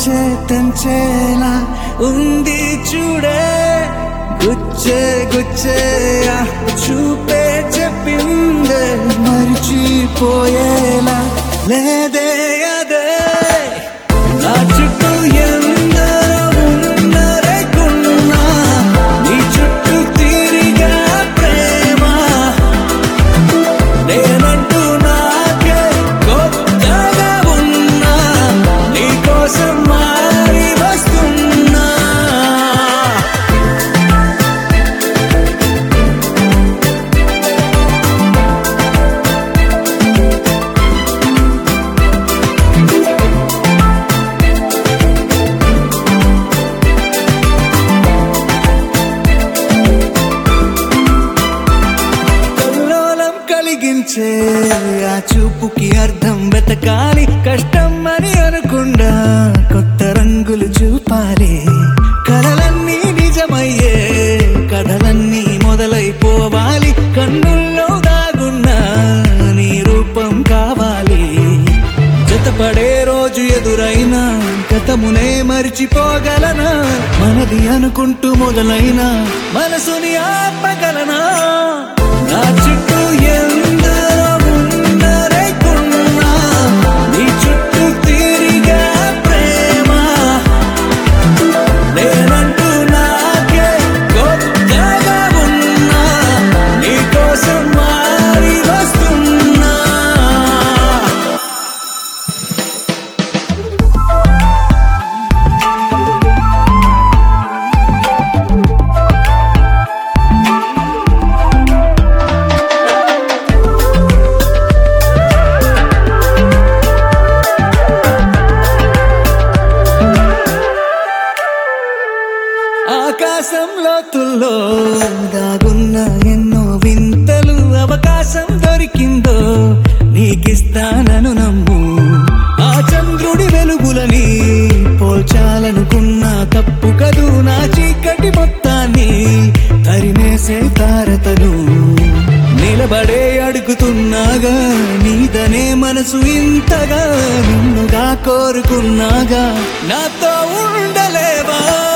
మంచే తంచేలా ఉంది చూడే గుచ్చే గుచ్చే ఆ చూపే చెప్పిందే మరిచిపోయేలా లేదే అదే నా చుట్టూ ఎందరో ఉన్నారేకున్నా నీ చుట్టూ తిరిగా ప్రేమ నేనంటూ నాకే కొత్తగా ఉన్నా నీకోసం మారి వస్తున్నా కల్లోలం కలిగించే ఆ చూపుకి అర్థం వెతకాలి కష్టం అని అనుకుండా కొత్త రంగులు చూపాలి కలలన్నీ నిజమయ్యే కథలన్నీ మొదలైపోవాలి కన్నుల్లో దాగున్న నీ రూపం కావాలి జతపడే రోజు ఎదురైనా గతమునే మరిచిపోగలనా మనది అనుకుంటూ మొదలైన మనసుని ఆపగలనా నా చుట్టూ ఎందరో ఉన్నారేకున్నా నీ చుట్టూ తిరిగా ప్రేమ నేనంటూ నాకే కొత్తగా ఉన్నా నీకోసం మారి వస్తున్నా ఆకాశం లోతుల్లో దాగున్న ఎన్నో వింతలు అవకాశం దొరికిందో నీకిస్తానను నమ్ము ఆ చంద్రుడి వెలుగులని పోల్చాలనుకున్నా తప్పు కదూ నా చీకటి మొత్తాన్ని తరిమేసే తారతను నిలబడే అడుగుతున్నాగా నీదనే మనసు ఇంతగా నిన్నుగా కోరుకున్నాగా నాతో ఉండలేవా